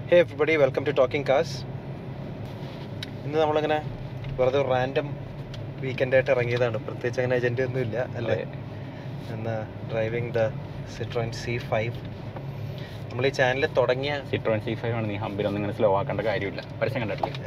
Hey everybody welcome to talking cars ഇന്ന് നമ്മളിങ്ങനെ വെറുതെ റാൻഡം വീക്കെൻഡ് ആയിട്ട് ഇറങ്ങിയതാണ് പ്രത്യേകിച്ച് അങ്ങനെ ഏജന്റ് ഒന്നും ഇല്ല അല്ലേ ഇന്ന് driving the Citroen C five നമ്മൾ ഈ ചാനൽ തുടങ്ങിയ സിട്രോൺ സി ഫൈവ് ആണ് നീ ഹമ്പിലൊന്നും ഇങ്ങനെ സ്ലോ ആക്കേണ്ട കാര്യമില്ല പരസ്യം കണ്ടിട്ടില്ല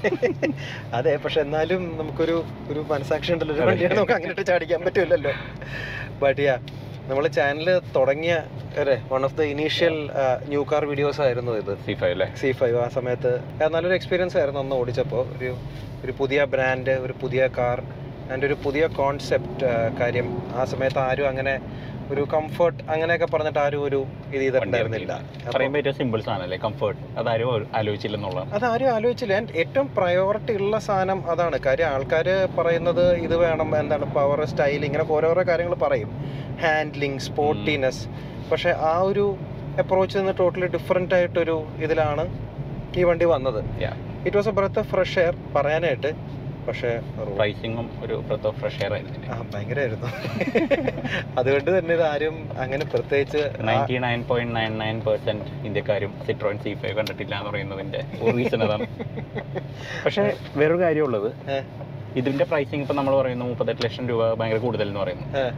അതെ പക്ഷെ എന്നാലും നമുക്കൊരു ഒരു മനസാക്ഷി ഉണ്ടല്ലോ ഒരു വണ്ടിയാണ് നമുക്ക് അങ്ങനെ ഇട്ട് ചാടിക്കാൻ പറ്റില്ലല്ലോ ബട്ട് യാ നമ്മൾ ചാനൽ തുടങ്ങിയ അല്ലേ one of the initial new car videos ആയിരുന്നു ഇത് സി ഫൈവ് അല്ലേ സി ഫൈവ് ആ സമയത്ത് അത് നല്ലൊരു എക്സ്പീരിയൻസ് ആയിരുന്നു അന്ന് ഓടിച്ചപ്പോൾ ഒരു ഒരു പുതിയ ബ്രാൻഡ് ഒരു പുതിയ കാർ ആൻഡ് ഒരു പുതിയ കോൺസെപ്റ്റ് കാര്യം ആ സമയത്ത് ആരും അങ്ങനെ ഒരു കംഫർട്ട് അങ്ങനെയൊക്കെ പറഞ്ഞിട്ട് ആരും ഒരു ഇത് ചെയ്തിട്ടുണ്ടായിരുന്നില്ല അപ്പോൾ പറയുമ്പോൾ ഏറ്റവും സിമ്പിൾ സാധനമല്ലേ കംഫർട്ട് അതാരും ആലോചിച്ചില്ലെന്നുള്ളതാണ് അതാരും ആലോചിച്ചില്ല ആൻഡ് ഏറ്റവും പ്രയോറിറ്റി ഉള്ള സാധനം അതാണ് കാര്യം ആൾക്കാർ പറയുന്നത് ഇത് വേണം എന്താണ് പവർ സ്റ്റൈൽ ഇങ്ങനെ ഓരോരോ കാര്യങ്ങൾ പറയും ഹാൻഡ്ലിങ് സ്പോർട്ടിനെസ് പക്ഷെ ആ ഒരു അപ്രോച്ച് നിന്ന് ടോട്ടലി ഡിഫറെൻ്റ് ആയിട്ടൊരു ഇതിലാണ് ഈ വണ്ടി വന്നത് Yeah. It was a breath of fresh air പറയാനായിട്ട് പക്ഷേ റോ- പ്രൈസിങ്ങും ഒരു ബ്രത്ത് ഓഫ് ഫ്രഷ് എയർ ആയിരുന്നു ആ ഭയങ്കരമായിരുന്നു അതുകൊണ്ട് തന്നെ ഇത് ആരും അങ്ങനെ പ്രത്യേകിച്ച് ആ- ninety nine point nine nine percent ഇന്ത്യക്കാരും സിട്രോൺ സി ഫൈവ് കണ്ടിട്ടില്ല എന്ന് പറയുന്നതിന്റെ ഒരു റീസൺ അതാണ് പക്ഷേ വേറൊരു കാര്യമുള്ളത് ഏ, ഇതിന്റെ പ്രൈസിങ് ഇപ്പൊ നമ്മൾ പറയുന്നു മുപ്പത്തെട്ട് ലക്ഷം രൂപ ഭയങ്കര കൂടുതൽ എന്ന് പറയുന്നു ഏ,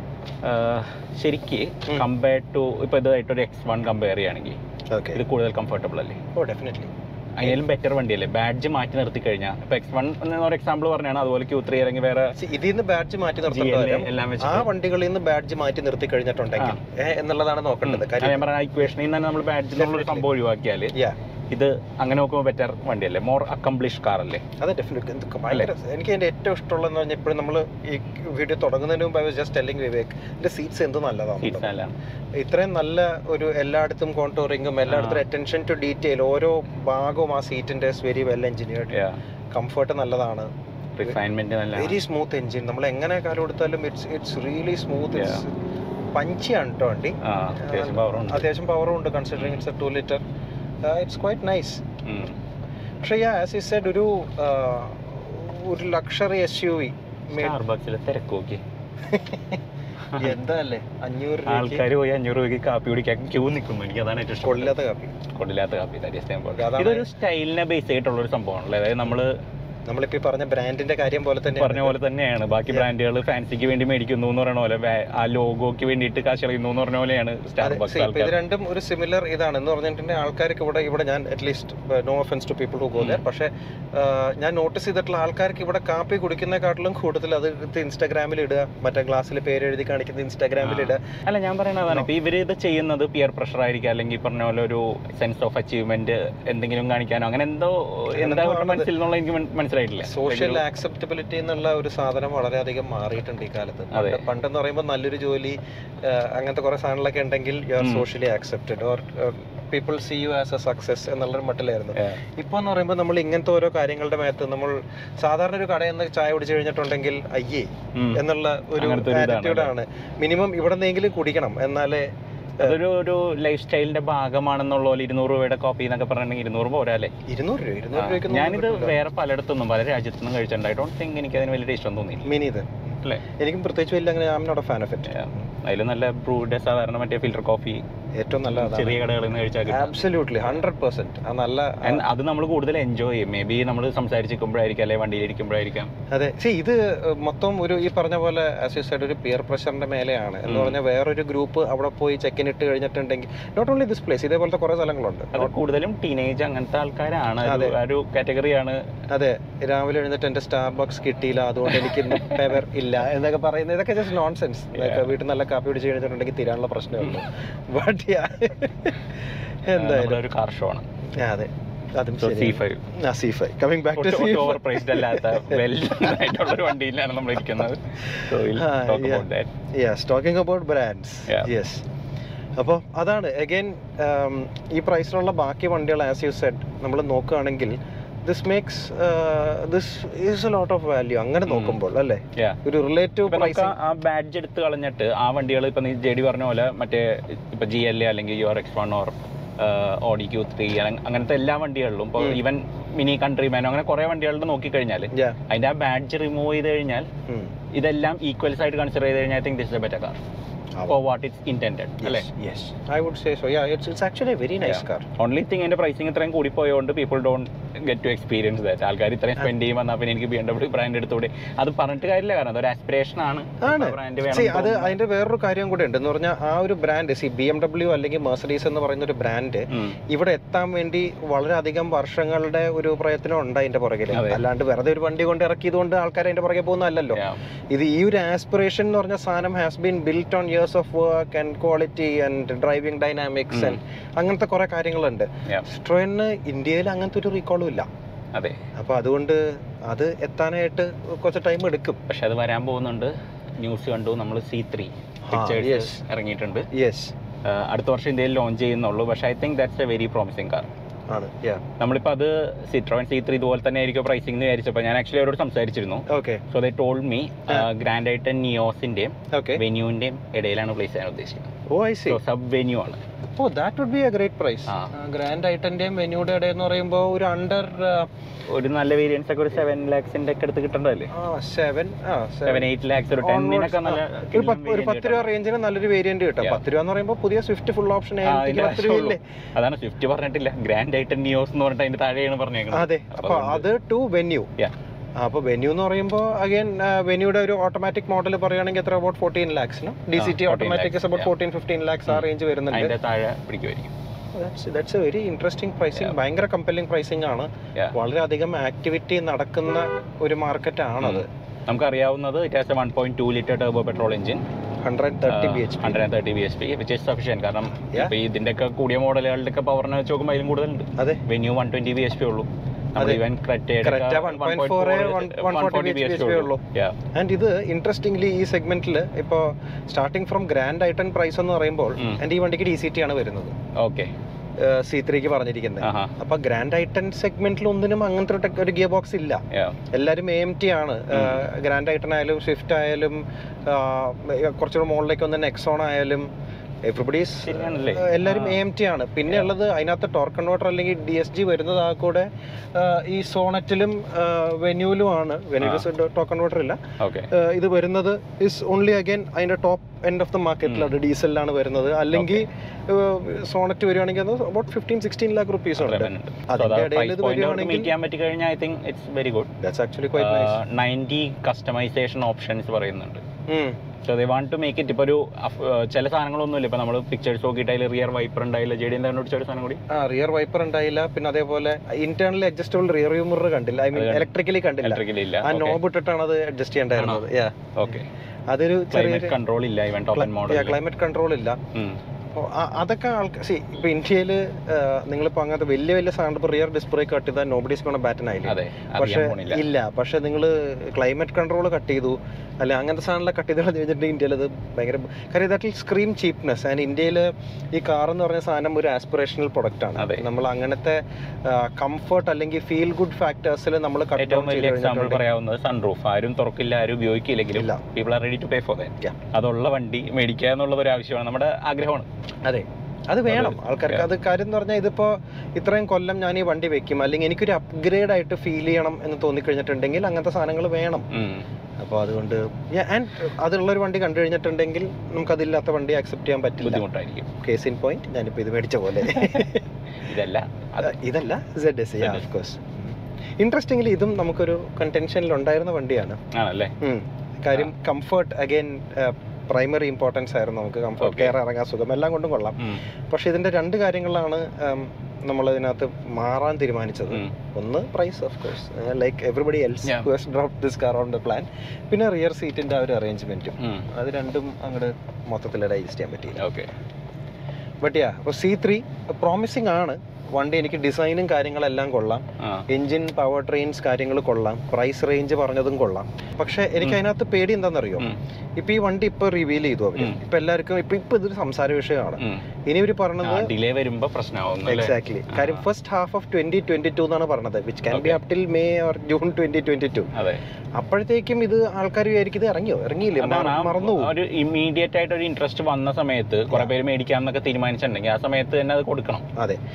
ആഹ് ശരിക്ക് ഉം. കമ്പയർഡ് ടു ഇപ്പൊ ഇതായിട്ട് ഒരു എക്സ് വൺ കമ്പയർ ചെയ്യുകയാണെങ്കിൽ okay. ഇത് കൂടുതൽ കംഫർട്ടബിൾ അല്ലേ ഓ ഡെഫിനറ്റ്ലി അതിലും ബെറ്റർ വണ്ടിയല്ലേ ബാഡ്ജ് മാറ്റി നിർത്തി കഴിഞ്ഞാൽ ഇപ്പൊ എക്സ് വൺ എന്നൊരു എക്സാമ്പിൾ പറഞ്ഞാണ് അതുപോലെ ക്യൂ ത്രീ അല്ലെങ്കിൽ വേറെ ഇതിൽ നിന്ന് ബാഡ്ജ് മാറ്റി GL നിർത്തേണ്ട എല്ലാം ആ വെച്ചിട്ട് വണ്ടികളിൽ നിന്ന് ബാഡ്ജ് മാറ്റി നിർത്തി കഴിഞ്ഞിട്ടുണ്ടെങ്കിൽ ഏ, എന്നുള്ളതാണ് നോക്കേണ്ടത് അത് കാര്യം ഞാൻ പറഞ്ഞ ഇക്വേഷനിൽ നിന്ന് നമ്മൾ ബാഡ്ജ് എന്നുള്ള Definitely. സംഭവം ഒഴിവാക്കിയാൽ Yeah, ഇത് അങ്ങനെ നോക്കുമ്പോൾ ബെറ്റർ വണ്ടിയല്ലേ മോർ അക്കംപ്ലിഷ് കാർ അല്ലേ അതെ ഡെഫിനറ്റ്ലി ഭയങ്കര എനിക്ക് എൻ്റെ ഏറ്റവും ഇഷ്ടമുള്ളതെന്ന് പറഞ്ഞാൽ ഇപ്പോഴും നമ്മൾ ഈ വീഡിയോ തുടങ്ങുന്നതിന് മുമ്പ് I was just telling Vivek ഇതിന്റെ സീറ്റ്സ് എന്ത് നല്ലതാണ് സീറ്റ്സ് എല്ലാം ഇത്രയും നല്ല ഒരു എല്ലായിടത്തും കോണ്ടോറിങ്ങും എല്ലായിടത്തും അറ്റൻഷൻ ടു ഡീറ്റെയിൽ ഓരോ ഭാഗവും ആ സീറ്റിന്റെ വെരി വെൽ എഞ്ചിനീയർഡ് കംഫർട്ട് നല്ലതാണ് റിഫൈൻമെന്റ് നല്ല വെരി സ്മൂത്ത് എഞ്ചിൻ നമ്മൾ എങ്ങനെ കാലം കൊടുത്താലും it's it's really smooth it's പഞ്ചിയാണ് കേട്ടോ വണ്ടി ആ അത്യാവശ്യം പവർ ഉണ്ട് അത്യാവശ്യം പവറും ഉണ്ട് considering it's a two litre it's quite nice ഉം. പക്ഷേ ആസ് ഇ സെഡ് ഒരു uh, ഒരു ലക്ഷറി എസ് യു വി സ്റ്റാർബക്സിലെ തിരക്ക് നോക്കി എന്താ അല്ലേ അഞ്ഞൂറ് രൂപയ്ക്ക് ആൾക്കാർ പോയി അഞ്ഞൂറ് രൂപയ്ക്ക് കാപ്പി കുടിക്കാൻ ക്യൂ നിൽക്കുന്നു എനിക്ക് അതാണ് ഏറ്റവും ഇഷ്ടം കൊള്ളില്ലാത്ത കാപ്പി കൊള്ളില്ലാത്ത കാപ്പി that is the important. അതാണ് ഇതൊരു സ്റ്റൈലിനെ ബേസ് ചെയ്തിട്ടുള്ള ഒരു സംഭവമാണല്ലേ അതായത് നമ്മള് നമ്മളിപ്പോ ഈ പറഞ്ഞ ബ്രാൻഡിന്റെ കാര്യം പോലെ തന്നെ പറഞ്ഞ പോലെ തന്നെയാണ് ബാക്കി ബ്രാൻഡുകൾ ഫാൻസിക്ക് വേണ്ടി മേടിക്കുന്നു എന്ന് പറയുന്ന പോലെ വേ- ആ ലോഗോക്ക് വേണ്ടിയിട്ട് കാശ് കളയുന്നു എന്ന് പറഞ്ഞ പോലെയാണ് അതെ, സ്റ്റാർബക്സ് see, ഇപ്പൊ ഇത് ആൾക്കാർ രണ്ടും ഒരു സിമിലർ ഇതാണ് എന്ന് പറഞ്ഞിട്ടുണ്ടെങ്കിൽ ആൾക്കാർക്ക് ഇവിടെ ഇവിടെ ഞാൻ at least no offence to people who go there പക്ഷേ ആ, ഞാൻ നോട്ടീസ് ചെയ്തിട്ടുള്ള ആൾക്കാർക്ക് ഇവിടെ കാപ്പി കുടിക്കുന്നതിനെക്കാട്ടിലും കൂടുതൽ അത് എടുത്ത് ഇൻസ്റ്റാഗ്രാമിൽ ഇടുക മറ്റേ ഗ്ലാസ്സിൽ പേര് എഴുതി കാണിക്കുന്നത് ഇൻസ്റ്റാഗ്രാമിൽ ഇടുക അല്ല ഞാൻ പറയുന്നതാണ് ഇപ്പൊ ഇവര് ഇത് ചെയ്യുന്നത് പിയർ പ്രഷർ ആയിരിക്കും അല്ലെങ്കിൽ ഈ പറഞ്ഞ പോലെ ഒരു സെൻസ് ഓഫ് അച്ചീവ്മെന്റ് എന്തെങ്കിലും കാണിക്കാനോ അങ്ങനെ എന്തോ എന്താ എന്തോ അവരുടെ മനസ്സിൽ നിന്നുള്ള എനിക്ക് മൻ- മനസ്സിലായിട്ടില്ല സോഷ്യൽ ആക്സെപ്റ്റബിലിറ്റി എന്നുള്ള ഒരു സാധനം വളരെയധികം മാറിയിട്ടുണ്ട് ഈ കാലത്ത് അതെ. പണ്ട് പണ്ടെന്ന് പറയുമ്പോൾ നല്ലൊരു ജോലി ആ, അങ്ങനത്തെ കുറെ സാധനങ്ങളൊക്കെ ഉണ്ടെങ്കിൽ യു ആർ ഉം. Socially accepted or people see you as a success എന്നുള്ളൊരു മട്ടിലായിരുന്നു Yeah. ഇപ്പൊ എന്ന് പറയുമ്പോൾ നമ്മൾ ഇങ്ങനത്തെ ഓരോ കാര്യങ്ങളുടെ മേത്ത് നമ്മൾ സാധാരണ ഒരു കടയിൽ നിന്ന് ചായ കുടിച്ചു കഴിഞ്ഞിട്ടുണ്ടെങ്കിൽ അയ്യേ ഉം. എന്നുള്ള ഒരു അങ്ങനത്തെ ഒരു ഇതാണ് ആറ്റിറ്റ്യൂഡ് ആണ് മിനിമം ഇവിടെ നിന്നെങ്കിലും കുടിക്കണം എന്നാലേ അതൊരു ഒരു ലൈഫ് സ്റ്റൈലിന്റെ ഭാഗമാണെന്നുള്ള പോലെ ഇരുന്നൂറ് രൂപയുടെ കോപ്പി എന്നൊക്കെ പറഞ്ഞിട്ടുണ്ടെങ്കിൽ ഇരുന്നൂറ് പോരാ അല്ലേ ഇരുന്നൂറ് രൂപ ഇരുന്നൂറ് ആ, രൂപയ്ക്ക് ഞാനിത് വേറെ പലയിടത്തുനിന്നും പല രാജ്യത്തുനിന്നും കഴിച്ചിട്ടുണ്ട് ഐ ഡോണ്ട് തിങ്ക് എനിക്ക് അതിന് വലിയ ഇഷ്ടം തോന്നിയില്ല മിനി ഇത് അല്ലേ എനിക്കും പ്രത്യേകിച്ച് വലിയ അങ്ങനെ am not a fan of it അതിൽ നല്ല ബ്രൂഡ് സാധാരണ മറ്റേ ഫിൽറ്റർ കോഫി ഏറ്റവും നല്ല ചെറിയ കടകളിൽ നിന്ന് കഴിച്ചാൽ കിട്ടും ആബ്സല്യൂട്ട്ലി ഹൺഡ്രഡ് പെർസെന്റ് ആ നല്ല And അത് നമ്മൾ കൂടുതൽ എൻജോയ് ചെയ്യും മേ ബി നമ്മൾ സംസാരിച്ചിരിക്കുമ്പോഴായിരിക്കും അല്ലെങ്കിൽ വണ്ടിയിലിരിക്കുമ്പോഴായിരിക്കാം അതെ സി ഇത് മൊത്തം ഒരു ഈ പറഞ്ഞ പോലെ ആസ് യു സൈഡ് ഒരു പിയർ പ്രഷറിന്റെ മേലെയാണ് എന്ന് ഉം. പറഞ്ഞാൽ വേറൊരു ഗ്രൂപ്പ് അവിടെ പോയി ചെക്കിൻ ഇട്ട് കഴിഞ്ഞിട്ടുണ്ടെങ്കിൽ നോട്ട് ഓൺലി ദിസ് പ്ലേസ് ഇതേപോലത്തെ കുറെ സ്ഥലങ്ങളുണ്ട് അത് കൂടുതലും ടീനേജ് അങ്ങനത്തെ ആൾക്കാരാണ് അത് അതെ. ആ ഒരു കാറ്റഗറിയാണ് അതെ രാവിലെ എഴുന്നിട്ട് എന്റെ സ്റ്റാർ ബക്സ് കിട്ടിയില്ല അതുകൊണ്ട് എനിക്ക് ഇന്ന് പേവർ ഇല്ല എന്നൊക്കെ പറയുന്നത് ഇതൊക്കെ ജസ്റ്റ് നോൺസെൻസ് വീട്ടിൽ നല്ല കാപ്പി പിടിച്ച് കഴിഞ്ഞിട്ടുണ്ടെങ്കിൽ തീരാനുള്ള പ്രശ്നമുള്ളൂ ബട്ട് എന്തായാലും ഒരു കാർ ഷോ ആണ് ആ, അതെ അതും സി ശരി ഫൈവ് ആ C five coming back to C overpriced അല്ലാത്ത വെൽ ആയിട്ടുള്ള ഒരു വണ്ടിയിലാണ് നമ്മൾ ഇരിക്കുന്നത് So we'll Ah, talk yeah. about that. Yes talking about brands Yeah. Yes അപ്പോൾ അതാണ് അഗൈൻ ഈ പ്രൈസിലുള്ള ബാക്കി വണ്ടികൾ ആസ് യു സെഡ് നമ്മൾ നോക്കുകയാണെങ്കിൽ this makes this is a lot of value അങ്ങനെ ഉം. നോക്കുമ്പോൾ അല്ലേ Yeah. ഒരു റിലേറ്റീവ് ഇപ്പൊ നമുക്ക് പ്രൈസ് ആ ബാഡ്ജ് എടുത്ത് കളഞ്ഞിട്ട് ആ വണ്ടികൾ ഇപ്പൊ നീ ജെ ഡി പറഞ്ഞ പോലെ മറ്റേ ഇപ്പൊ ജി എൽ എ അല്ലെങ്കിൽ you are X one or Audi Q three അങ്ങനത്തെ എല്ലാ വണ്ടികളിലും ഇപ്പോൾ ഉം. ഈവൻ മിനി കൺട്രി മാനോ അങ്ങനെ കുറെ വണ്ടികളുടെ നോക്കിക്കഴിഞ്ഞാൽ അതിന്റെ ആ ബാഡ്ജ് റിമൂവ് ചെയ്ത് കഴിഞ്ഞാൽ ഇതെല്ലാം ഈക്വൽസ് ആയിട്ട് കൺസിഡർ ചെയ്ത് കഴിഞ്ഞാൽ I think this a better car for what it's intended അല്ലേ yes I would say so yeah it's it's actually very nice car only thing എൻ്റെ പ്രൈസിങ് ഇത്രയും കൂടി പോയതുകൊണ്ട് people don't get to experience that ആൾക്കാർ ഇത്രയും spend ചെയ്യുമ്പോൾ എന്നാൽ പിന്നെ എനിക്ക് ബി എം ഡബ്ല്യൂ ബ്രാൻഡ് എടുത്തുകൂടെ അത് പറഞ്ഞിട്ട് കാര്യമില്ല കാരണം അതൊരു ആസ്പിറേഷൻ ആണ് ആണ്. ബ്രാൻഡ് See, വേണം അത് അതിന്റെ വേറൊരു കാര്യം കൂടെ ഉണ്ട് എന്ന് പറഞ്ഞാൽ ആ ഒരു brand see B M W അല്ലെങ്കിൽ മെർസഡീസ് എന്ന് പറയുന്ന ഒരു ബ്രാൻഡ് ഉം. ഇവിടെ എത്താൻ വേണ്ടി വളരെയധികം വർഷങ്ങളുടെ ഒരു പ്രയത്നം ഉണ്ട് അതിന്റെ പുറകിൽ അതെ. അല്ലാണ്ട് വെറുതെ ഒരു വണ്ടി കൊണ്ട് ഇറക്കിയത് കൊണ്ട് ആൾക്കാർ അതിന്റെ പുറകെ പോകുന്നതല്ലല്ലോ Yeah. ഇത് ഈ ഒരു ആസ്പിറേഷൻ എന്ന് പറഞ്ഞ സാധനം has been built on years of work and quality and driving dynamics and അങ്ങനത്തെ കുറെ കാര്യങ്ങളുണ്ട് Yeah. സിട്രോയിന് ഇന്ത്യയിൽ അങ്ങനത്തെ ഒരു റീകോളും ഇല്ല അതെ അപ്പൊ അതുകൊണ്ട് അത് എത്താനായിട്ട് കുറച്ച് ടൈം എടുക്കും പക്ഷെ അത് വരാൻ പോകുന്നുണ്ട് ന്യൂസ് കണ്ടു നമ്മൾ സി ത്രീ yes. പിക്ചേഴ്സ് ഇറങ്ങിയിട്ടുണ്ട് യെസ് ആഹ് അടുത്ത വർഷം ഇന്ത്യയിൽ ലോഞ്ച് ചെയ്യുന്നുള്ളൂ പക്ഷെ I think that's a very promising car ആണ് യാ നമ്മളിപ്പോൾ അത് സിട്രോൺ സി ത്രീ ഇതുപോലെ തന്നെ ആയിരിക്കും പ്രൈസിംഗ് എന്ന് വിചാരിച്ചപ്പോൾ ഞാൻ ആക്ച്വലി അവരോട് സംസാരിച്ചിരുന്നു okay so they told me grand ആയിട്ട് നിയോസിന്റെയും ഓക്കെ വെന്യൂവിന്റെയും ഇടയിലാണ് പ്ലേസ് ചെയ്യാൻ ഉദ്ദേശിക്കുന്നത് oh I see so sub Venue ആണ് oh that would be a great price ആ. ഗ്രാൻഡ് ഐറ്റന്റെയും വെന്യൂടെ ഇടയിൽ എന്ന് പറയുമ്പോൾ ഒരു അണ്ടർ ഒരു നല്ല വേരിയൻസ് ഒക്കെ ഒരു സെവൻ ലാക്സിന്റെ ഒക്കെ അടുത്ത് കിട്ടണ്ടല്ലേ സെവൻ ആ സെവൻ എയ്റ്റ് ലാക്സ് ഒരു ടെന്നിനൊക്കെ നല്ല ഒരു പത്ത് ഒരു പത്ത് രൂപ റേഞ്ചിന് നല്ലൊരു വേരിയന്റ് കിട്ടും Yeah. പത്ത് രൂപ എന്ന് പറയുമ്പോൾ പുതിയ സ്വിഫ്റ്റ് ഫുൾ ഓപ്ഷൻ ആ, അതിന്റെ പത്ത് രൂപയില്ലേ അതാണ് സ്വിഫ്റ്റ് പറഞ്ഞിട്ടില്ല ഗ്രാൻഡ് ആയിട്ട് നിയോസ് എന്ന് പറഞ്ഞിട്ട് അതിന്റെ താഴെയാണ് പറഞ്ഞേക്കുന്നത് അതെ അപ്പൊ അത് ടു വെന്യൂ Yeah. അപ്പൊ വെന്യൂ എന്ന് പറയുമ്പോൾ അഗൈൻ വെന്യൂടെ ഒരു ഓട്ടോമാറ്റിക് മോഡൽ പറയുകയാണെങ്കിൽ എത്ര അബൌട്ട് ഫോർട്ടീൻ ലാക്സിന് D C T 14 automatic lakhs, about yeah. Fourteen fifteen lakhs ആ റേഞ്ച് വരുന്നുണ്ട് അതിന്റെ താഴെ പിടിക്കുമായിരിക്കും that's a very interesting pricing ഭയങ്കര കമ്പലിംഗ് പ്രൈസിംഗ് ആണ് Yeah. വളരെയധികം ആക്ടിവിറ്റി നടക്കുന്ന ഒരു മാർക്കറ്റ് ആണത് നമുക്കറിയാവുന്നത് it has a one point two litre turbo petrol engine hundred thirty B H P hundred and thirty B H P which is sufficient കാരണം Yeah. ഇപ്പൊ ഇതിന്റെ ഒക്കെ കൂടിയ മോഡലുകളുടെ ഒക്കെ പവറിനെ വെച്ച് നോക്കുമ്പോൾ അതിലും കൂടുതലുണ്ട് അതെ Venue one twenty B H P ഉള്ളൂ അതെ. ഈവൻ Creta 1.4 140 BHP ഉള്ളൂ. ആൻഡ് ഇത് ഇൻട്രസ്റ്റിംഗ്ലി ഈ സെഗ്മെന്റിൽ ഇപ്പോൾ starting from grand i ten price എന്ന് പറയുമ്പോൾ ഉം. ആൻഡ് ഈ വണ്ടിക്ക് ഡി സി ടി ആണ് വരുന്നത് ഓക്കെ സി ത്രീക്ക് പറഞ്ഞിരിക്കുന്നത് അപ്പൊ ഗ്രാൻഡ് ഐറ്റൻ സെഗ്മെന്റിൽ ഒന്നിനും അങ്ങനത്തെ ഒരു tech- ഒരു ഗിയർ ബോക്സ് ഇല്ല എല്ലാവരും എ എം ടി ആണ് ഗ്രാൻഡ് ഐറ്റൻ ആയാലും സ്വിഫ്റ്റ് ആയാലും ആ, കുറച്ചുകൂടെ മുകളിലേക്ക് വന്ന നെക്സോൺ ആയാലും എവറിബഡീസ് ശരിയാണല്ലേ? എല്ലാവരും ആ. എ എം ടി ആണ് പിന്നെ ഉള്ളത് അതിനകത്ത് ടോർക്ക് കൺവേർട്ടർ അല്ലെങ്കിൽ ഡി എസ് ജി വരുന്നത് ആ കൂടെ ആ, ഈ സോണറ്റിലും വെന്യൂലും ആണ് വെന്യൂല് ടോർക്ക് കൺവേർട്ടർ ഇല്ല ഓക്കെ ആ, ഇത് വരുന്നത് ഇസ് ഓൺലി അഗൈൻ അതിന്റെ ടോപ്പ് എൻഡ് ഓഫ് ദ മാർക്കറ്റിലാണ് ഡീസലിലാണ് വരുന്നത് അല്ലെങ്കിൽ സോണറ്റ് വരികയാണെങ്കിൽ അത് about fifteen sixteen lakh rupees ഉണ്ട് അതിന്റെ ഇടയിൽ ഇത് മീറ്റ് വരികയാണെങ്കിൽ ചെയ്യാൻ പറ്റി കഴിഞ്ഞാൽ I think it's very good that's actually quite nice ninety customisation options പറയുന്നുണ്ട് so they want to make it ഇപ്പോൾ ഒരു അഫ്- ഏർ ചില സാധനങ്ങളൊന്നുമില്ല ഇപ്പോൾ നമ്മൾ പിക്ചേഴ്സ് നോക്കിയിട്ട് അതിൽ റിയർ വൈപ്പർ ഉണ്ടായില്ല ജെഡി എന്താണ് ഒരു സാധനം കൂടി ആ റിയർ വൈപ്പർ ഉണ്ടായില്ല പിന്നെ അതേപോലെ internally adjustable rear view mirror കണ്ടില്ല ഐ മീൻ അത് കണ്ടില്ല. ഇലക്ട്രിക്കലി കണ്ടില്ല ഇലക്ട്രിക്കലി ഇല്ല ആ നോബ് ഇട്ടിട്ടാണ് അത് അഡ്ജസ്റ്റ് ചെയ്യേണ്ടായിരുന്നത് Yeah. ഓക്കെ അതൊരു ക്ലൈമറ്റ് ചെറിയ കൺട്രോൾ ഇല്ല even top and model climate control ഇല്ല അപ്പോൾ അതൊക്കെ ആൾക്കാർ സി ഇപ്പൊ ഇന്ത്യയിൽ നിങ്ങളിപ്പോൾ അങ്ങനത്തെ വലിയ വലിയ സാധനം ഇപ്പോൾ റിയർ ഡിസ്പ്ലേ കട്ട് ചെയ്താൽ നോബഡീസ് കൊണ്ട് ബാറ്റൻ ആയില്ല അതെ പക്ഷേ അറിയാൻ പോണില്ല ഇല്ല പക്ഷെ നിങ്ങൾ ക്ലൈമറ്റ് കൺട്രോൾ കട്ട് ചെയ്തു അല്ലെ അങ്ങനത്തെ സാധനങ്ങളെ കട്ട് ചെയ്ത് കഴിഞ്ഞിട്ടുണ്ടെങ്കിൽ ഇന്ത്യയിൽ അത് ഭയങ്കര കാര്യം ദാറ്റ് സ്ക്രീം ചീപ്നെസ് ആൻഡ് ഇന്ത്യയിൽ ഈ കാർ എന്ന് പറഞ്ഞ സാധനം ഒരു ആസ്പിറേഷണൽ പ്രൊഡക്റ്റ് ആണ് അതെ. നമ്മൾ അങ്ങനത്തെ കംഫർട്ട് അല്ലെങ്കിൽ ഫീൽ ഗുഡ് ഫാക്ടേഴ്സിൽ നമ്മൾ കട്ട് ഏറ്റവും ഡൗൺ ചെയ്ത് വലിയ എക്സാമ്പിൾ കഴിഞ്ഞിട്ടുണ്ടെങ്കിൽ പറയാവുന്നത് സൺറൂഫ് ആരും തുറക്കില്ല ആരും ഉപയോഗിക്കില്ലെങ്കിലും ഇല്ല. People are ready to pay for that Yeah. അതുള്ള വണ്ടി മേടിക്കുക എന്നുള്ളത് ഒരു ആവശ്യമാണ് നമ്മുടെ ആഗ്രഹമാണ് അതെ അത് വേണം അത് ആൾക്കാർക്ക് yeah. അത് കാര്യം എന്ന് പറഞ്ഞാൽ ഇതിപ്പോ ഇത്രയും കൊല്ലം ഞാൻ ഈ വണ്ടി വെക്കും അല്ലെങ്കിൽ എനിക്കൊരു അപ്ഗ്രേഡ് ആയിട്ട് ഫീൽ ചെയ്യണം എന്ന് തോന്നിക്കഴിഞ്ഞിട്ടുണ്ടെങ്കിൽ അങ്ങനത്തെ സാധനങ്ങൾ വേണം ഉം. അപ്പോൾ അതുകൊണ്ട് ആൻഡ് അതുള്ള ഒരു വണ്ടി കണ്ടു കഴിഞ്ഞിട്ടുണ്ടെങ്കിൽ നമുക്ക് അതില്ലാത്ത വണ്ടി അക്സെപ്റ്റ് ചെയ്യാൻ പറ്റില്ല ബുദ്ധിമുട്ടായിരിക്കും കേസ് ഇൻ പോയിന്റ് ഞാനിപ്പോൾ ഇത് മേടിച്ച പോലെ ഇതല്ല അത് ഇതല്ല Z S ZS. Of course interestingly ഇതും നമുക്കൊരു കണ്ടൻഷനിൽ ഉണ്ടായിരുന്ന വണ്ടിയാണ് ആണല്ലേ ഉം. കാര്യം കംഫർട്ട് അഗൈൻ പ്രൈമറി ഇമ്പോർട്ടൻസ് ആയിരുന്നു നമുക്ക് കംഫർട്ട് Okay. കെയർ ഇറങ്ങാൻ സുഖം എല്ലാം കൊണ്ടും കൊള്ളാം ഉം. പക്ഷെ ഇതിന്റെ രണ്ട് കാര്യങ്ങളാണ് നമ്മൾ ഇതിനകത്ത് മാറാൻ തീരുമാനിച്ചത് ഉം. ഒന്ന് price of course like everybody else Yeah. Who has drop this car on the plan പിന്നെ റിയർ സീറ്റിന്റെ ആ ഒരു അറേഞ്ച്മെന്റും ഉം. അത് രണ്ടും അങ്ങോട്ട് മൊത്തത്തിൽ ഡൈജസ്റ്റ് ചെയ്യാൻ പറ്റിയില്ല ഓക്കെ ബട്ട് യാ അപ്പോൾ സി ത്രീ പ്രോമിസിങ് ആണ് വണ്ടി എനിക്ക് ഡിസൈനും കാര്യങ്ങളെല്ലാം കൊള്ളാം ആ എഞ്ചിൻ പവർ ട്രെയിൻസ് കാര്യങ്ങൾ കൊള്ളാം പ്രൈസ് റേഞ്ച് പറഞ്ഞതും കൊള്ളാം പക്ഷെ എനിക്ക് ഉം. അതിനകത്ത് പേടി എന്താണെന്നറിയോ ഉം. ഇപ്പൊ ഈ വണ്ടി ഇപ്പൊ റിവീൽ ചെയ്തു അവര് ഉം. ഇപ്പൊ എല്ലാവർക്കും ഇപ്പൊ ഇപ്പൊ ഇതൊരു സംസാര വിഷയമാണ് ഉം. ഇനി ഇവര് പറഞ്ഞത് ഡിലേ വരുമ്പോ പ്രശ്നമാവും അല്ലേ എക്സാക്ട്ലി കാര്യം ആ. First half of twenty twenty two എന്നാണ് പറഞ്ഞത് which can be Okay. Up till May or June twenty twenty two അതെ അപ്പോഴത്തേക്കും ഇത് ആൾക്കാർ വിചാരിക്കും ഇത് ഇറങ്ങിയോ ഇറങ്ങിയില്ലേ അതാണ് ആ മറന്നു പോകും. ഒരു ഇമ്മീഡിയറ്റ് ആയിട്ട് ഒരു ഇൻട്രസ്റ്റ് വന്ന സമയത്ത് കുറെ പേര് മേടിക്കാന്നൊക്കെ തീരുമാനിച്ചിട്ടുണ്ടെങ്കിൽ ആ സമയത്ത് തന്നെ അത് കൊടുക്കണം അതെ കുറച്ച് കാലം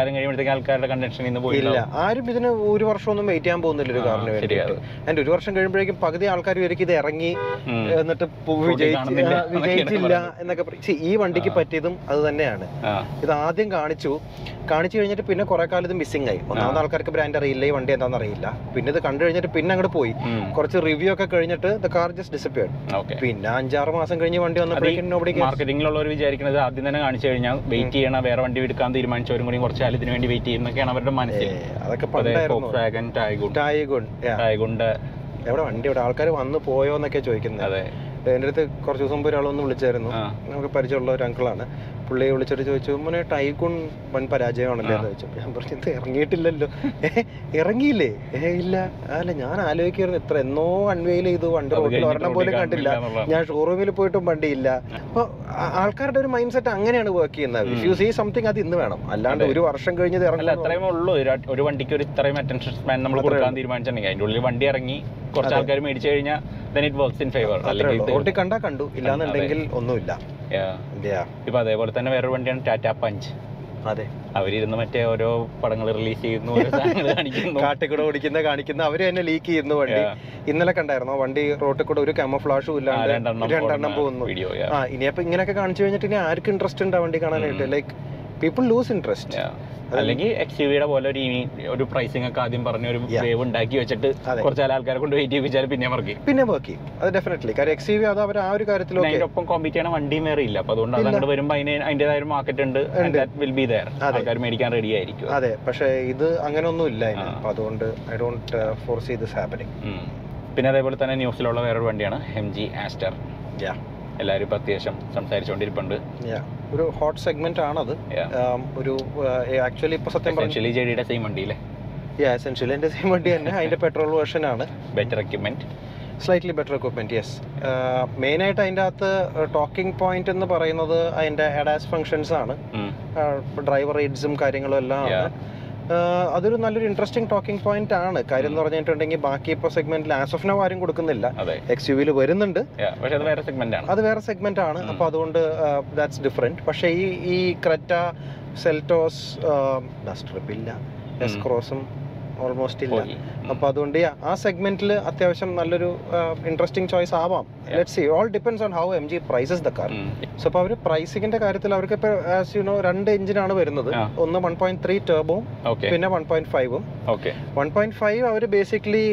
കാലം കഴിയുമ്പോഴത്തേക്ക് ആൾക്കാരുടെ കണ്ടക്ഷൻ ഇന്ന് ഇല്ല പോയില്ല ആരും ഇതിന് ഒരു വർഷമൊന്നും വെയിറ്റ് ചെയ്യാൻ പോകുന്നില്ല ഒരു ആ, കാറിന് ശരിയാ. വേണ്ടിയിട്ട് അതിന്റെ ഒരു വർഷം കഴിയുമ്പോഴേക്കും പകുതി ആൾക്കാർ ഇവർക്ക് ഇത് ഇറങ്ങി ഉം. എന്നിട്ട് പു- Road ൽ വിജയിച്ച് കാണുന്നില്ല ആ, എന്നൊക്കെയാണ് വിജയിച്ചില്ല പറയുന്നത്. എന്നൊക്കെ പറയും. See, ഈ വണ്ടിക്ക് ആ. പറ്റിയതും അത് തന്നെയാണ് ആ, ഇത് ആദ്യം കാണിച്ചു കാണിച്ചു കഴിഞ്ഞിട്ട് പിന്നെ കുറെ കാലം ഇത് മിസ്സിംഗ് ആയി ഒന്നാമത് ആൾക്കാർക്ക് ബ്രാൻഡ് അറിയില്ല ഈ വണ്ടി എന്താണെന്ന് അറിയില്ല പിന്നെ ഇത് കണ്ടു കഴിഞ്ഞിട്ട് പിന്നെ അങ്ങോട്ട് പോയി ഉം. കുറച്ച് റിവ്യൂ ഒക്കെ കഴിഞ്ഞിട്ട് the car just disappeared okay പിന്നെ അഞ്ചാറ് മാസം കഴിഞ്ഞ് വണ്ടി വന്നപ്പോഴേക്കും nobody cares. മാർക്കറ്റിംഗിലുള്ളവർ വിചാരിക്കുന്നത് ആദ്യം തന്നെ കാണിച്ചു കഴിഞ്ഞാൽ വെയിറ്റ് ചെയ്യണം വേറെ വണ്ടി എടുക്കാൻ തീരുമാനിച്ചവരും കൂടി കുറച്ച് കാലം ഇതിന് വേണ്ടി വെയിറ്റ് ചെയ്യുന്നൊക്കെയാണ് അവരുടെ മനസ്സിൽ ഏ, അതൊക്കെ അതെ പണ്ടായിരുന്നു ഫോക്സ് വാഗൻ ടായ്ഗുണ്ട് ടായിഗുൺ ടായ്ഗുണ്ട് എവിടെ വണ്ടി ഇവിടെ ആൾക്കാർ വന്ന് പോയോ എന്നൊക്കെ ചോദിക്കുന്നത് അതെ എൻ്റെ അടുത്ത് കുറച്ച് ദിവസം മുമ്പ് ഒരാളൊന്ന് വിളിച്ചായിരുന്നു ആ നമുക്ക് പരിചയമുള്ള ഒരു അങ്കിളാണ് പുള്ളിയെ വിളിച്ചിട്ട് ചോദിച്ചു മോനെ ടൈഗുൺ വൻ പരാജയമാണല്ലേ ആ. എന്ന് ചോദിച്ചു ഞാൻ പറഞ്ഞു ഇത് ഇറങ്ങിയിട്ടില്ലല്ലോ ഏ, ഇറങ്ങിയില്ലേ ഏ ഇല്ല അല്ല ഞാൻ ആലോചിക്കായിരുന്നു ഇത്ര എന്നോ അൺവെയിൽ ചെയ്തു വണ്ടി അത് റോഡിൽ കഴിഞ്ഞിട്ട് ഒരെണ്ണം road ൽ പോലും കണ്ടില്ല കാണുന്നില്ല എന്നുള്ളതാണ്. ഞാൻ ഷോറൂമിൽ പോയിട്ടും വണ്ടിയില്ല അപ്പൊ ആ- ആൾക്കാരുടെ ഒരു മൈൻഡ് സെറ്റ് അങ്ങനെയാണ് വർക്ക് ചെയ്യുന്നത് ഇഫ് യു സീ സംതിങ് അത് ഇന്ന് വേണം അല്ലാണ്ട് അതെ. ഒരു വർഷം കഴിഞ്ഞത് അല്ല ഇറങ്ങും അത്രയും ഉള്ളൂ ഒരു- ഒരു വണ്ടിക്ക് ഒരു ഇത്രയും അറ്റൻഷൻ സ്പാൻ നമ്മൾ അത്രേ കൊടുക്കാൻ ഉള്ളൂ. തീരുമാനിച്ചിട്ടുണ്ടെങ്കിൽ അതിന്റെ ഉള്ളിൽ വണ്ടി ഇറങ്ങി കുറച്ച് അതെ. ആൾക്കാർ മേടിച്ചു കഴിഞ്ഞാൽ then it works in favour അത്രേ അല്ലെങ്കിൽ ഉള്ളൂ റോഡിൽ കണ്ടാ കണ്ടു ഇല്ലാന്നുണ്ടെങ്കിൽ ഒന്നുമില്ല Yeah. ഇപ്പൊ അതേപോലെ തന്നെ വേറൊരു വണ്ടിയാണ് ടാറ്റ പഞ്ച് അതെ അവരിരുന്ന് മറ്റേ ഓരോ പടങ്ങൾ റിലീസ് ചെയ്യുന്നു ഓരോ സാധനങ്ങൾ കാണിക്കുന്നു കാട്ടിൽ ഓടിക്കുന്ന കാണിക്കുന്ന അവര് തന്നെ ലീക്ക് ചെയ്യുന്നു വണ്ടി Yeah. ഇന്നലെ കണ്ടായിരുന്നോ വണ്ടി റോട്ടിൽ കൂടെ ഒരു കമഫ്ലാഷും ആ, ഇല്ലാണ്ട് രണ്ടെണ്ണം രണ്ടെണ്ണം പോകുന്നു വീഡിയോ ആ ഇനിയപ്പോ ഇങ്ങനെയൊക്കെ കാണിച്ചു കഴിഞ്ഞിട്ട് ഇനി ആർക്ക് ഇൻട്രസ്റ്റ് ഉണ്ട് ആ വണ്ടി കാണാനായിട്ട് ഉം. ലൈക്ക് പീപ്പിൾ ലൂസ് ഇൻട്രസ്റ്റ് അല്ലെങ്കിൽ എക്സ് യു വിയുടെ പോലെ ഒരു ഇനി- ഒരു പ്രൈസിംഗ് ഒക്കെ ആദ്യം പറഞ്ഞ ഒരു Yeah. വേവ് ഉണ്ടാക്കി വെച്ചിട്ട് അതെ. കുറച്ച് ആൾക്കാരെ കൊണ്ട് വെയിറ്റ് ചെയ്യിപ്പിച്ചാൽ പിന്നെ വർക്ക് പിന്നെ വർക്ക് ചെയ്യും അത് ഡെഫിനറ്റ്ലി കാര്യം എക്സ് യു വി അത് അവർ ആ ഒരു കാര്യത്തിലൊക്കെ അതിന്റെ ഒപ്പം കോമ്പീറ്റ് ചെയ്യണ വണ്ടിയും വേറെ ഇല്ല അപ്പൊ അതുകൊണ്ട് ഇല്ല. അതങ്ങോട്ട് വരുമ്പോൾ അതിന് അതിന്റേതായ ഒരു മാർക്കറ്റ് ഉണ്ട് ഉണ്ട്. വിൽ ബി ദയർ അതെ. ആൾക്കാർ മേടിക്കാൻ റെഡി ആയിരിക്കും അതെ പക്ഷെ ഇത് അങ്ങനെ ഒന്നും ഇല്ല അതിന് ആ. അപ്പൊ അതുകൊണ്ട് I don't foresee this happening ഉം. പിന്നെ അതേപോലെ തന്നെ ന്യൂസിലുള്ള വേറൊരു വണ്ടിയാണ് എം ജി ആസ്റ്റർ യാ എല്ലാവരും ഇപ്പൊ അത്യാവശ്യം സംസാരിച്ചുകൊണ്ടിരിപ്പുണ്ട് യാ ഒരു ഹോട്ട് സെഗ്മെന്റ് ആണത് Yeah. Um, ഒരു ആക്ച്വലി ഇപ്പൊ സത്യം പറഞ്ഞു എസെൻഷ്യലി ജെഡിയുടെ സെയിം വണ്ടിയിലെ യാ എസെൻഷ്യലി എൻ്റെ സെയിം വണ്ടി തന്നെ അതിന്റെ പെട്രോൾ വേർഷൻ ആണ് better equipment slightly better equipment yes മെയിനായിട്ട് അതിൻ്റെ അകത്ത് ടോക്കിംഗ് പോയിന്റ് എന്ന് പറയുന്നത് അതിൻ്റെ അഡാസ് ഫങ്ഷൻസ് ആണ് ഡ്രൈവർ എയ്ഡ്സും കാര്യങ്ങളും എല്ലാം ആണ് Yeah. ആഹ് അതൊരു നല്ലൊരു ഇൻട്രസ്റ്റിംഗ് ടോക്കിംഗ് പോയിന്റ് ആണ് കാര്യം എന്ന് പറഞ്ഞിട്ടുണ്ടെങ്കിൽ ബാക്കി ഇപ്പോൾ സെഗ്മെന്റിൽ ആസ് ഓഫ് നോ ആരും കൊടുക്കുന്നില്ല അതെ എക്സ് യു വിയിൽ വരുന്നുണ്ട് Yeah. പക്ഷെ അത് വേറെ സെഗ്മെന്റ് ആണ് അത് വേറെ സെഗ്മെന്റ് ആണ് ഉം. അപ്പോൾ അതുകൊണ്ട് ദാറ്റ്സ് ഡിഫറെന്റ് പക്ഷേ ഈ ഈ ക്രെറ്റ സെൽറ്റോസ് ഡസ്ട്രിപ്പ് ഇല്ല എസ് ഉം. ക്രോസും ഓൾമോസ്റ്റ് ഇല്ല പോയി. ഉം. അപ്പോൾ അതുകൊണ്ട് yeah, ആ സെഗ്മെന്റിൽ അത്യാവശ്യം നല്ലൊരു ഇൻട്രസ്റ്റിംഗ് ചോയ്സ് ആവാം Yeah. Let see all depends on how M G prices the car ഉം. സോ അപ്പോൾ അവർ പ്രൈസിങ്ങിന്റെ കാര്യത്തിൽ അവർക്ക് ഇപ്പോൾ ആസ് യു നോ രണ്ട് എഞ്ചിനാണ് വരുന്നത് ആ. ഒന്ന് വൺ പോയിന്റ് ത്രീ ടേബും ഓക്കെ പിന്നെ വൺ പോയിന്റ് ഫൈവും ഓക്കെ വൺ പോയിന്റ് ഫൈവ് അവർ ബേസിക്കലി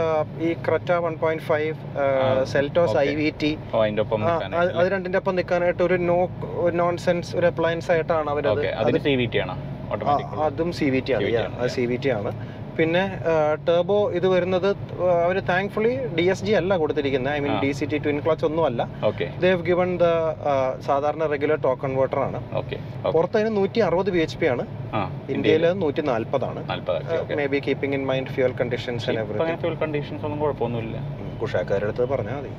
ഈ ക്രറ്റ വൺ പോയിന്റ് ഫൈവ് ആ, Seltos I okay. V T ഓ അതിന്റെ ഒപ്പം നിൽക്കാനായിട്ട് അത് രണ്ടിന്റെ ഒപ്പം നിൽക്കാനായിട്ട് ഒരു നോ നോൺ സെൻസ് ഒരു അപ്ലയൻസ് ആയിട്ടാണ് അവരത് ഓക്കെ അതിന് സി വി ടി ആണ് ആ, ഓട്ടോമാറ്റിക് അതും സി വി ടി ആണ് CVT yeah, ആണ്, അത് സി വി ടി ആണ് പിന്നെ ടേബോ ഇത് വരുന്നത് അവർ താങ്ക്ഫുള്ളി ഡി എസ് ജി അല്ല കൊടുത്തിരിക്കുന്നത് ഐ മീൻ ആ. D C T twin clutch ഒന്നും അല്ല ഓക്കെ ദേവ് ഗിവൺ ദ സാധാരണ റെഗുലർ ടോക്ക് കൺവേർട്ടർ ആണ് ഓക്കെ പുറത്ത് അതിന് നൂറ്റി അറുപത് ബി എച്ച് പി ആണ് ആ ഇന്ത്യയിൽ നൂറ്റി നാൽപ്പതാണ് നാല്പത് okay maybe keeping in mind fuel conditions and ഇപ്പൊ എവറിഥിങ് അങ്ങനെ ഫ്യൂൽ കണ്ടീഷൻസ് ഒന്നും കുഴപ്പമൊന്നുമില്ല കുഷാക്കാരുടെ അടുത്ത് പറഞ്ഞാൽ മതി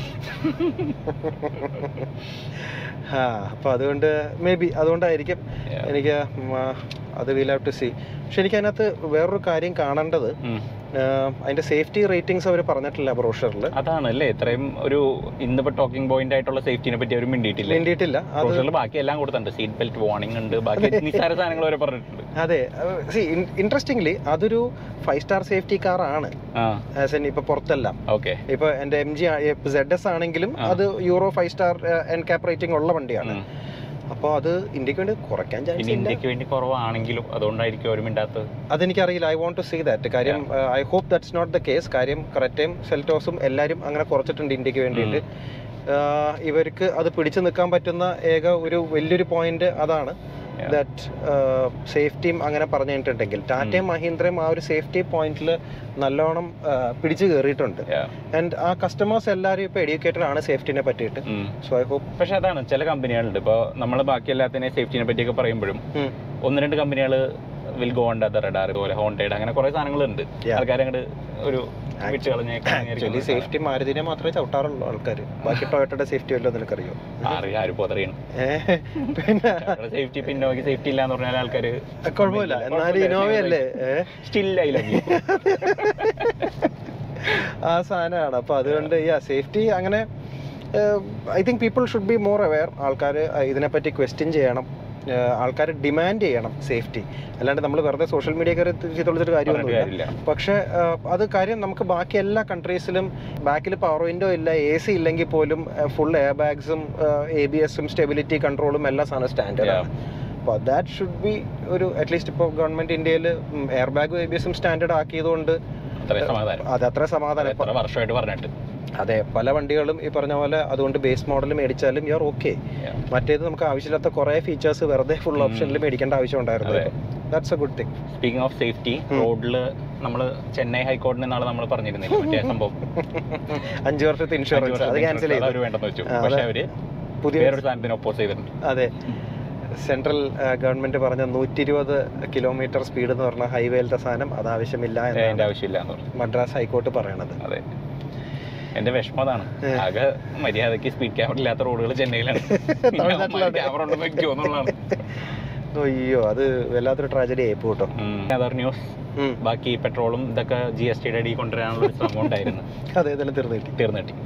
ആ അപ്പോൾ അതുകൊണ്ട് മേ ബി അതുകൊണ്ടായിരിക്കും Yeah. എനിക്ക് ഉം, ആ, അത് വീൽ ഹാവ് ടു സി പക്ഷെ എനിക്ക് അതിനകത്ത് വേറൊരു കാര്യം കാണേണ്ടത് ഉം. ആ, അതിന്റെ സേഫ്റ്റി റേറ്റിംഗ്സ് അവർ പറഞ്ഞിട്ടില്ല ബ്രോഷറിൽ അതാണ് അല്ലേ ഇത്രയും ഒരു ഇന്നിപ്പോ ടോക്കിംഗ് പോയിന്റ് ആയിട്ടുള്ള സേഫ്റ്റിനെ പറ്റി അവർ മിണ്ടിയിട്ടില്ല വേണ്ടിയിട്ടില്ല അത് പ്രൊഫഷണൽ ബാക്കി എല്ലാം കൊടുത്തിട്ടുണ്ട് സീറ്റ് ബെൽറ്റ് വാർണിംഗ് ഉണ്ട് ബാക്കി നിസ്സാര സാധനങ്ങൾ വരെ പറഞ്ഞിട്ടുണ്ട് അതെ സി ഇൻട്രസ്റ്റിംഗ്ലി അതൊരു ഫൈവ് സ്റ്റാർ സേഫ്റ്റി കാർ ആണ് ആ ആസ് എൻ ഇപ്പൊ പുറത്തെല്ലാം ഓക്കെ ഇപ്പൊ എന്റെ എം ജി സെഡ് എസ് ആണെങ്കിലും ആ. അത് Euro five star NCAP rating ഉള്ള വണ്ടിയാണ് അപ്പോൾ അത് ഇന്ത്യക്ക് വേണ്ടി കുറയ്ക്കാൻ ചാൻസ് പിന്നെ ഇല്ല ഇന്ത്യക്ക് വേണ്ടി കുറവാണെങ്കിലും അതുകൊണ്ടായിരിക്കും അവർ മിണ്ടാത്തത് അതെനിക്കറിയില്ല I want to see that കാര്യം I hope that's not the case കാര്യം ക്രെറ്റയും സെൽറ്റോസും എല്ലാവരും അങ്ങനെ കുറച്ചിട്ടുണ്ട് ഇന്ത്യക്ക് വേണ്ടിയിട്ട് ആഹ് ഇവർക്ക് അത് പിടിച്ചു നിൽക്കാൻ പറ്റുന്ന ഏക ഒരു വലിയൊരു പോയിന്റ് അതാണ് Yeah. ദാറ്റ് സേഫ്റ്റിയും അങ്ങനെ പറഞ്ഞു കഴിഞ്ഞിട്ടുണ്ടെങ്കിൽ ടാറ്റയും മഹീന്ദ്രയും ആ ഒരു സേഫ്റ്റി പോയിന്റിൽ നല്ലോണം ആഹ് പിടിച്ചു കയറിയിട്ടുണ്ട് ആൻഡ് ആ കസ്റ്റമേഴ്സ് എല്ലാവരും ഇപ്പോൾ എഡ്യൂക്കേറ്റഡ് ആണ് സേഫ്റ്റിനെ പറ്റിയിട്ട് സോ ഐ ഹോപ്പ് പക്ഷെ അതാണ് ചില കമ്പനികളുണ്ട് ഇപ്പോൾ നമ്മൾ ബാക്കി എല്ലാത്തിനെയും സേഫ്റ്റിനെ പറ്റിയൊക്കെ പറയുമ്പോഴും ഒന്ന് രണ്ട് കമ്പനികൾ will go on the radar ഇതുപോലെ ഹോണ്ടേഡ് അങ്ങനെ കുറെ സാധനങ്ങളുണ്ട് Yeah. ആൾക്കാരെ അങ്ങോട്ട് ഒരു വിട്ട് ആക്ച്വലി സേഫ്റ്റി മാരുതിനെ മാത്രമേ ചവിട്ടാറുള്ളൂ ആൾക്കാർ ബാക്കി ടൊയോട്ടയുടെ സേഫ്റ്റി വല്ലതും നിനക്കറിയോ അറിയാം ആരും പോതറിയണം ഏഹ് പിന്നെ സേഫ്റ്റി പിന്നെ നോക്കി സേഫ്റ്റി ഇല്ലാന്ന് പറഞ്ഞാൽ ആൾക്കാര് കുഴപ്പമില്ല എന്നാലും ഇനോവയല്ലേ ഏഹ് സ്റ്റിൽ ഐ ലവ് യു ആ സാധനമാണ് അപ്പൊ അതുകൊണ്ട് യാ സേഫ്റ്റി അങ്ങനെ I think people should be more aware ആൾക്കാർ ഇതിനെപ്പറ്റി ക്വസ്റ്റ്യൻ ചെയ്യണം ആൾക്കാർ ഡിമാൻഡ് ചെയ്യണം സേഫ്റ്റി അല്ലാണ്ട് നമ്മൾ വെറുതെ സോഷ്യൽ മീഡിയ കയറി ചെയ്ത് കൊടുത്തിട്ട് പറഞ്ഞിട്ട് കാര്യമൊന്നുമില്ല കാര്യമില്ല പക്ഷേ ആ, അത് കാര്യം നമുക്ക് ബാക്കി എല്ലാ കൺട്രീസിലും ബാക്കിൽ പവർ വിൻഡോ ഇല്ല എ സി ഇല്ലെങ്കിൽ പോലും ഫുൾ എയർ ബാഗ്സും എ ബി എസും സ്റ്റെബിലിറ്റി കൺട്രോളും എല്ലാ സാധനം സ്റ്റാൻഡേർഡ് ആണ് അപ്പോൾ ദാറ്റ് ഷുഡ് ബി ഒരു അറ്റ്ലീസ്റ്റ് ഇപ്പോൾ ഗവൺമെൻറ് ഇന്ത്യയിൽ എയർ ബാഗും എ ബി എസും സ്റ്റാൻഡേർഡ് ആക്കിയതുകൊണ്ട് അത്രയും സമാധാനം അത് അത്ര സമാധാനം ഇപ്പം എത്ര വർഷമായിട്ട് പറഞ്ഞിട്ട് അതെ പല വണ്ടികളും ഈ പറഞ്ഞ പോലെ അതുകൊണ്ട് ബേസ് മോഡൽ മേടിച്ചാലും യു ആർ ഓക്കെ Yeah. മറ്റേത് നമുക്ക് ആവശ്യമില്ലാത്ത കുറേ ഫീച്ചേഴ്സ് വെറുതെ ഫുൾ ഉം. ഓപ്ഷനിൽ മേടിക്കേണ്ട ആവശ്യം ഉണ്ടായിരുന്നു അതെ. That's a good thing speaking of safety ഉം. റോഡിൽ നമ്മൾ ചെന്നൈ ഹൈക്കോടതി എന്നാണ് നമ്മൾ പറഞ്ഞിരുന്നില്ല മറ്റേ സംഭവം അഞ്ച് വർഷത്തെ അഞ്ച് ഇൻഷുറൻസ് അത് വർഷത്തെ ക്യാൻസൽ insurance ചെയ്തു അവര് വേണ്ടെന്ന് വെച്ചു ആ, പക്ഷെ അതെ. അവര് പുതിയ വേറൊരു സാധനത്തിന് ഒപ്പോസ് ചെയ്തിട്ടുണ്ട് അതെ സെൻട്രൽ ഗവൺമെന്റ് പറഞ്ഞ നൂറ്റി ഇരുപത് കിലോമീറ്റർ സ്പീഡ് എന്ന് പറഞ്ഞ ഹൈവേയിലത്തെ സാധനം അത് ആവശ്യമില്ല അതിന്റെ എന്നാണ് ആവശ്യമില്ല എന്ന് പറഞ്ഞു മദ്രാസ് ഹൈക്കോർട്ട് പറയണത് അതെ എന്റെ വിഷമം അതാണ് ഏ. ആകെ മര്യാദക്ക് സ്പീഡ് ക്യാമറ ഇല്ലാത്ത റോഡുകൾ ചെന്നൈയിലാണ് തമിഴ്നാട്ടിലാണ്. ക്യാമറ ഉണ്ടെന്ന് വെക്കോ എന്നുള്ളതാണ് അയ്യോ അത് വല്ലാത്തൊരു ട്രാജഡി ആയിപ്പോ കേട്ടോ അതർ ന്യൂസ് ഉം. ബാക്കി പെട്രോളും ഇതൊക്കെ ജി എസ് ടിയുടെ അടി കൊണ്ടുവരാനുള്ള ഒരു ശ്രമം ഉണ്ടായിരുന്നു അതെ ഇതെല്ലാം തീർന്നു കിട്ടി തീർന്നു കിട്ടി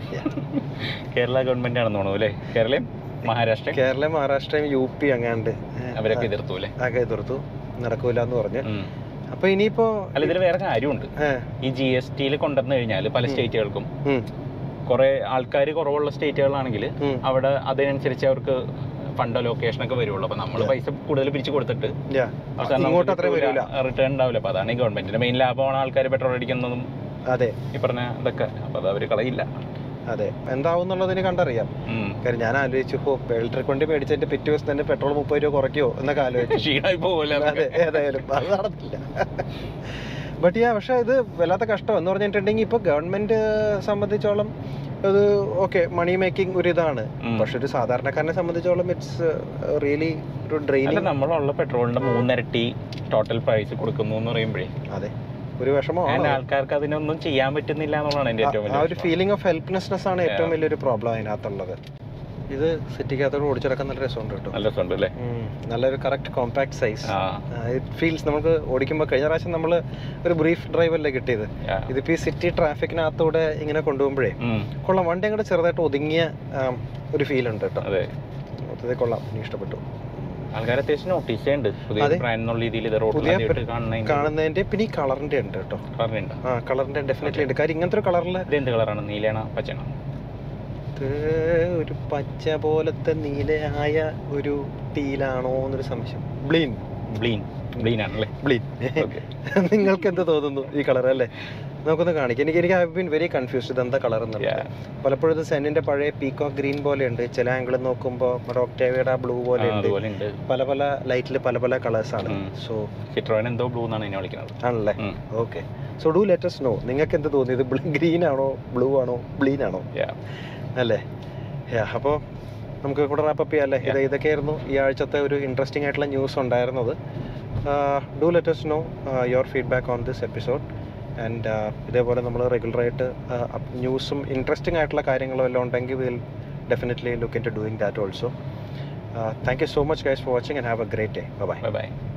കേരള ഗവൺമെന്റ് ആണെന്ന് തോന്നുന്നു അല്ലേ കേരളയും മഹാരാഷ്ട്ര കേരള മഹാരാഷ്ട്രയും യു പി അങ്ങാണ്ട് അവരൊക്കെ എതിർത്തു അല്ലേ ആകെ എതിർത്തു നടക്കൂല എന്ന് പറഞ്ഞ് ഉം. അപ്പൊ ഇനിയിപ്പോ അല്ല ഇതിൽ വേറെ കാര്യമുണ്ട് ഏ, ഈ ജി എസ് ടിയിൽ കൊണ്ടുവന്നു കഴിഞ്ഞാൽ പല ഉം. സ്റ്റേറ്റുകൾക്കും ഉം, കുറെ ആൾക്കാർ കുറവുള്ള സ്റ്റേറ്റുകളാണെങ്കിൽ ഉം. അവിടെ അതിനനുസരിച്ച് അവർക്ക് ഫണ്ട് ലൊക്കേഷൻ ഒക്കെ വരുള്ളൂ അപ്പൊ നമ്മൾ Yeah. പൈസ കൂടുതൽ പിരിച്ചു കൊടുത്തിട്ട് yeah. ഇങ്ങോട്ട് അത്രയും വരൂല റിട്ടേൺ ഉണ്ടാവില്ല അപ്പൊ അതാണ് ഈ ഗവൺമെന്റിന്റെ മെയിൻ ലാഭമാണ് ആൾക്കാർ പെട്രോൾ അടിക്കുന്നതും അതെ ഈ പറഞ്ഞ ഇതൊക്കെ അപ്പൊ അത് അവർ കളയില്ല അതെ എന്താവും എന്നുള്ളതിന് കണ്ടറിയാം ഉം. കാര്യം ഞാൻ ആലോചിച്ചു ഓ ഇലക്ട്രിക് വണ്ടി മേടിച്ചതിന്റെ പിറ്റേ ദിവസം തന്നെ പെട്രോൾ മുപ്പത് രൂപ കുറയ്ക്കോ എന്നൊക്കെ ആലോചിച്ചു ക്ഷീണമായി പോകില്ല അതെ ഏതായാലും അത് നടന്നില്ല ബട്ട് യാ പക്ഷെ ഇത് വല്ലാത്ത കഷ്ടം എന്ന് പറഞ്ഞിട്ടുണ്ടെങ്കിൽ ഇപ്പൊ ഗവൺമെന്റ് സംബന്ധിച്ചോളം ഇത് ഓക്കെ മണി മേക്കിംഗ് ഒരു ഇതാണ് പക്ഷെ ഒരു സാധാരണക്കാരനെ സംബന്ധിച്ചോളം ഇറ്റ്സ് റിയലി ഒരു അല്ല ഡ്രെയിനിങ് നമ്മളുള്ള പെട്രോളിന്റെ മൂന്നിരട്ടി ടോട്ടൽ പ്രൈസ് കൊടുക്കുന്നു എന്ന് പറയുമ്പോഴേ അതെ ഒരു വിഷമമാണ് അങ്ങനെ ആൾക്കാർക്ക് അതിനൊന്നും ചെയ്യാൻ പറ്റുന്നില്ല എന്നുള്ളതാണ് എന്റെ ഏറ്റവും ആ വലിയ ഒരു ഫീലിംഗ് ഓഫ് ഹെൽപ്ലെസ്നെസ് ആണ് ഏറ്റവും വലിയൊരു പ്രോബ്ലം അതിനകത്തുള്ളത് ഇത് സിറ്റിക്കകത്തോട് ഓടിച്ചെടുക്കാൻ നല്ല രസമുണ്ട് കേട്ടോ നല്ല രസമുണ്ട് അല്ലേ ഉം, നല്ലൊരു കറക്റ്റ് കോമ്പാക്ട് സൈസ് ആ ഇറ്റ് ഫീൽസ് നമുക്ക് ഓടിക്കുമ്പോൾ കഴിഞ്ഞ പ്രാവശ്യം നമ്മൾ ഒരു ബ്രീഫ് ഡ്രൈവ് അല്ലേ കിട്ടിയത് yeah. ഇതിപ്പോൾ ഈ സിറ്റി ട്രാഫിക്കിനകത്തൂടെ ഇങ്ങനെ കൊണ്ടുപോകുമ്പോഴേ ഉം. കൊള്ളാം വണ്ടി അങ്ങോട്ട് ചെറുതായിട്ട് ഒതുങ്ങിയ ആം, ഒരു ഫീൽ ഉണ്ട് കേട്ടോ അതെ മൊത്തത്തിൽ കൊള്ളാം എനിക്ക് ഇഷ്ടപ്പെട്ടു ആൾക്കാർ അത്യാവശ്യം നോട്ടീസ് ചെയ്യുന്നുണ്ട് പുതിയ അതെ. ബ്രാൻഡ് എന്നുള്ള രീതിയിൽ ഇത് റോഡിൽ പുതിയ ആദ്യമായിട്ട് കാണുന്ന കാണുന്നതിന്റെ പിന്നെ ഈ കളറിന്റെ ഉണ്ട് കേട്ടോ കളറുണ്ട് ആ കളറിന്റെ ഡെഫിനറ്റ്ലി ഉണ്ട് കാര്യം ഇങ്ങനത്തെ ഒരു കളറിൽ ഇത് എന്ത് കളറാണ് നീലയാണോ പച്ചയാണോ ഒരു പച്ച പോലത്തെ നീലയായ ഒരു ടീലാണോ എന്നൊരു സംശയം ബ്ലീൻ ബ്ലീൻ ബ്ലീൻ ആണല്ലേ ബ്ലീൻ ഓക്കെ നിങ്ങൾക്ക് എന്ത് തോന്നുന്നു ഈ കളർ അല്ലേ നമുക്കൊന്ന് കാണിക്കാം എനിക്ക് എനിക്ക് ഐ ബീൻ വെരി കൺഫ്യൂസ്ഡ് ഇതെന്താ കളർ എന്നുള്ളത് പലപ്പോഴും ഇത് സെന്നിന്റെ പഴയ പീക്കോക്ക് ഗ്രീൻ പോലെ ഉണ്ട് ചില ആംഗിൾ നോക്കുമ്പോൾ നമ്മുടെ ഒക്ടേവിയുടെ ബ്ലൂ പോലെ ഉണ്ട് അതുപോലെ ഉണ്ട് പല പല ലൈറ്റിൽ പല പല കളേഴ്സ് ആണ് ഉം. സോ സിട്രോൻ എന്തോ ബ്ലൂ എന്നാണ് എന്നെ വിളിക്കുന്നത് ആണല്ലേ ഉം. Okay so do let's know നിങ്ങൾക്ക് എന്ത് തോന്നി ഇത് ഗ്രീൻ ആണോ ബ്ലൂ ആണോ ബ്ലീൻ ആണോ Yeah. അല്ലേ അപ്പോൾ നമുക്ക് കൂടെ റാപ്പപ്പ് ചെയ്യാം അല്ലേ ഇത് ഇതൊക്കെയായിരുന്നു ഈ ആഴ്ചത്തെ ഒരു ഇൻട്രസ്റ്റിംഗ് ആയിട്ടുള്ള ന്യൂസ് ഉണ്ടായിരുന്നത് do let's know your feedback on this episode and ഇതേപോലെ നമ്മൾ റെഗുലറായിട്ട് ന്യൂസും ഇൻട്രസ്റ്റിംഗ് ആയിട്ടുള്ള കാര്യങ്ങളും എല്ലാം ഉണ്ടെങ്കിൽ will definitely look into doing that also thank you so much guys for watching and have a great day bye Bye bye.